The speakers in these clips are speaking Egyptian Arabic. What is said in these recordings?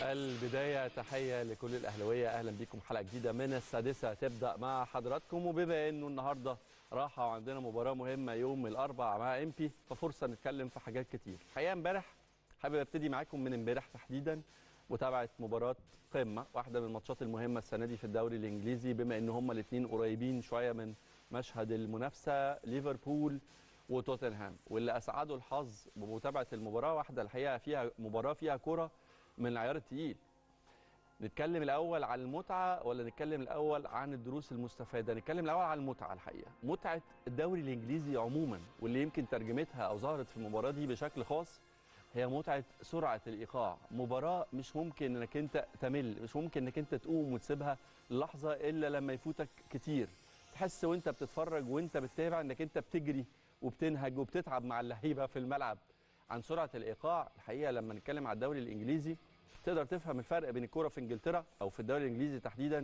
البداية تحية لكل الأهلاوية أهلا بكم حلقة جديدة من السادسة تبدأ مع حضراتكم وبما أنه النهاردة راحة وعندنا مباراة مهمة يوم الأربع مع إمبي ففرصة نتكلم في حاجات كتير الحقيقة امبارح حابب ابتدي معاكم من امبارح تحديدا متابعة مباراة قمة واحدة من الماتشات المهمة السنة دي في الدوري الإنجليزي بما أن هما الاثنين قريبين شوية من مشهد المنافسة ليفربول وتوتنهام واللي أسعدوا الحظ بمتابعة المباراة واحدة الحقيقة فيها مباراة فيها كرة من العيار التقيل نتكلم الاول عن المتعه ولا نتكلم الاول عن الدروس المستفاده نتكلم الاول عن المتعه الحقيقه متعه الدوري الانجليزي عموما واللي يمكن ترجمتها او ظهرت في المباراه دي بشكل خاص هي متعه سرعه الايقاع مباراه مش ممكن انك انت تمل مش ممكن انك انت تقوم وتسيبها لحظه الا لما يفوتك كتير تحس وانت بتتفرج وانت بتتابع انك انت بتجري وبتنهج وبتتعب مع اللعيبه في الملعب عن سرعه الايقاع الحقيقه لما نتكلم على الدوري الانجليزي تقدر تفهم الفرق بين الكوره في انجلترا او في الدوري الانجليزي تحديدا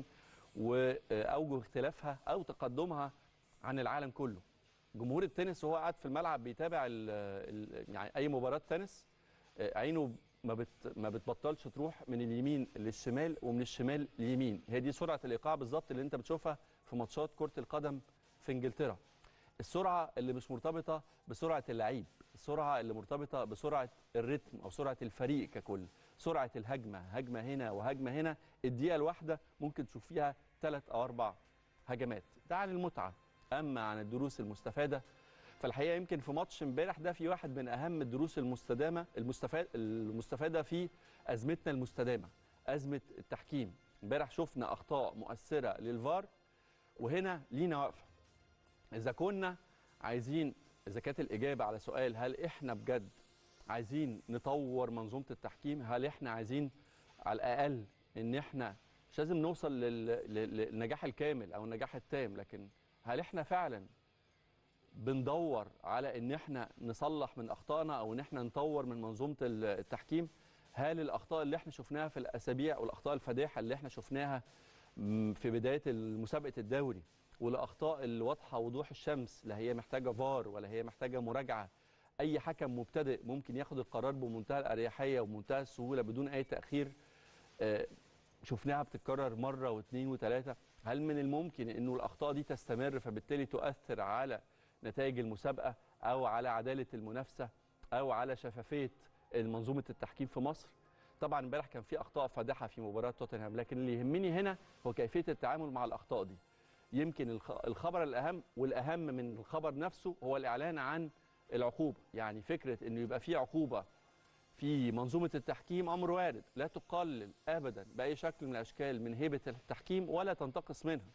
واوجه اختلافها او تقدمها عن العالم كله جمهور التنس وهو قاعد في الملعب بيتابع ال ال يعني اي مباراه تنس عينه ما بت ما بتبطلش تروح من اليمين للشمال ومن الشمال لليمين هي دي سرعه الايقاع بالظبط اللي انت بتشوفها في ماتشات كره القدم في انجلترا السرعه اللي مش مرتبطه بسرعه اللعيب السرعه اللي مرتبطه بسرعه الريتم او سرعه الفريق ككل سرعه الهجمه هجمه هنا وهجمه هنا الدقيقه الواحده ممكن تشوف فيها ثلاث او اربع هجمات ده عن المتعه اما عن الدروس المستفاده فالحقيقه يمكن في ماتش امبارح ده في واحد من اهم الدروس المستدامه المستفاد المستفاده في ازمتنا المستدامه ازمه التحكيم امبارح شفنا اخطاء مؤثره للفار وهنا لينا وقفه اذا كنا عايزين اذا كانت الاجابه على سؤال هل احنا بجد عايزين نطور منظومه التحكيم هل احنا عايزين على الاقل ان احنا مش لازم نوصل للنجاح الكامل او النجاح التام لكن هل احنا فعلا بندور على ان احنا نصلح من اخطائنا او ان احنا نطور من منظومه التحكيم هل الاخطاء اللي احنا شفناها في الاسابيع والاخطاء الفادحه اللي احنا شفناها في بدايه مسابقه الدوري والاخطاء اللي واضحه وضوح الشمس لا هي محتاجه فار ولا هي محتاجه مراجعه اي حكم مبتدئ ممكن ياخد القرار بمنتهى الاريحيه وبمنتهى السهوله بدون اي تاخير آه شفناها بتتكرر مره واثنين وثلاثه هل من الممكن انه الاخطاء دي تستمر فبالتالي تؤثر على نتائج المسابقه او على عداله المنافسه او على شفافيه منظومه التحكيم في مصر طبعا امبارح كان في اخطاء فادحه في مباراه توتنهام لكن اللي يهمني هنا هو كيفيه التعامل مع الاخطاء دي يمكن الخبر الاهم والاهم من الخبر نفسه هو الاعلان عن العقوبه يعني فكره انه يبقى في عقوبه في منظومه التحكيم امر وارد لا تقلل ابدا باي شكل من الاشكال من هيبه التحكيم ولا تنتقص منها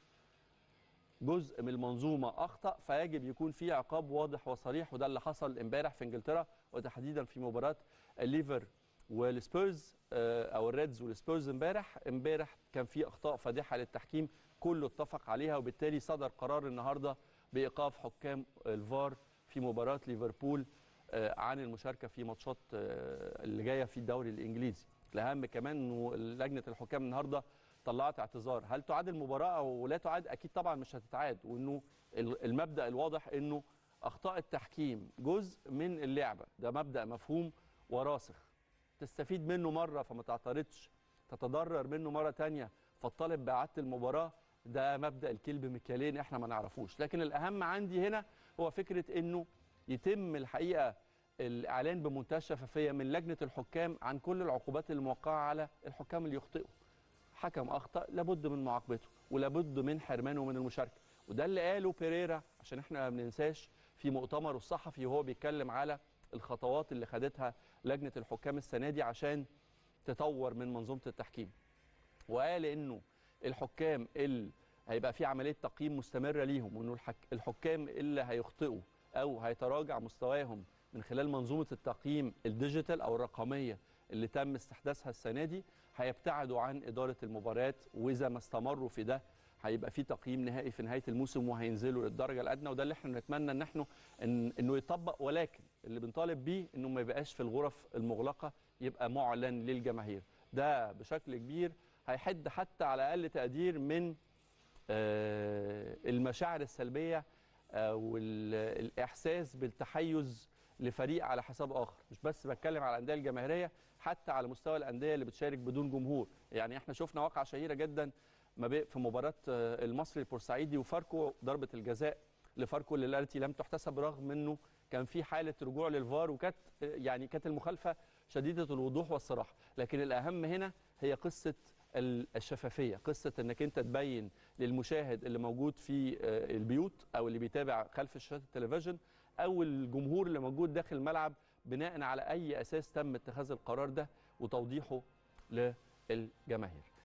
جزء من المنظومه اخطا فيجب يكون في عقاب واضح وصريح وده اللي حصل امبارح في انجلترا وتحديدا في مباراه الليفر والسبيرز او الريدز والسبيرز امبارح امبارح كان في اخطاء فادحه للتحكيم كله اتفق عليها وبالتالي صدر قرار النهارده بايقاف حكام الفار في مباراه ليفربول عن المشاركه في ماتشات اللي جايه في الدوري الانجليزي الاهم كمان انه لجنه الحكام النهارده طلعت اعتذار هل تعاد المباراه او لا تعاد اكيد طبعا مش هتتعاد وانه المبدا الواضح انه اخطاء التحكيم جزء من اللعبه ده مبدا مفهوم وراسخ تستفيد منه مره فما تعترضش تتضرر منه مره ثانيه فتطالب باعاده المباراه ده مبدا الكلب مكيالين احنا ما نعرفوش لكن الاهم عندي هنا هو فكره انه يتم الحقيقه الاعلان بمنتهى الشفافيه من لجنه الحكام عن كل العقوبات الموقعه على الحكام اللي يخطئوا حكم اخطا لابد من معاقبته ولابد من حرمانه من المشاركه وده اللي قاله بيريرا عشان احنا ما بننساش في مؤتمره الصحفي وهو بيتكلم على الخطوات اللي خدتها لجنه الحكام السنه دي عشان تطور من منظومه التحكيم وقال انه الحكام اللي هيبقى في عمليه تقييم مستمره ليهم وانه الحكام اللي هيخطئوا او هيتراجع مستواهم من خلال منظومه التقييم الديجيتال او الرقميه اللي تم استحداثها السنه دي هيبتعدوا عن اداره المباريات واذا ما استمروا في ده هيبقى في تقييم نهائي في نهايه الموسم وهينزلوا للدرجه الادنى وده اللي احنا نتمنى ان احنا إن انه يطبق ولكن اللي بنطالب بيه انه ما يبقاش في الغرف المغلقه يبقى معلن للجماهير ده بشكل كبير هيحد حتى على اقل تقدير من المشاعر السلبيه والاحساس بالتحيز لفريق على حساب اخر مش بس بتكلم على الانديه الجماهيريه حتى على مستوى الانديه اللي بتشارك بدون جمهور يعني احنا شفنا واقعه شهيره جدا ما بي- في مباراه آه، المصري البورسعيدي وفاركو ضربه الجزاء لفاركو اللي التي لم تحتسب رغم انه كان في حاله رجوع للفار وكانت آه، يعني كانت المخالفه شديده الوضوح والصراحه لكن الاهم هنا هي قصه ال- الشفافيه قصه انك انت تبين للمشاهد اللي موجود في آه، البيوت او اللي بيتابع خلف شاشات التلفزيون او الجمهور اللي موجود داخل الملعب بناء على اي اساس تم اتخاذ القرار ده وتوضيحه للجماهير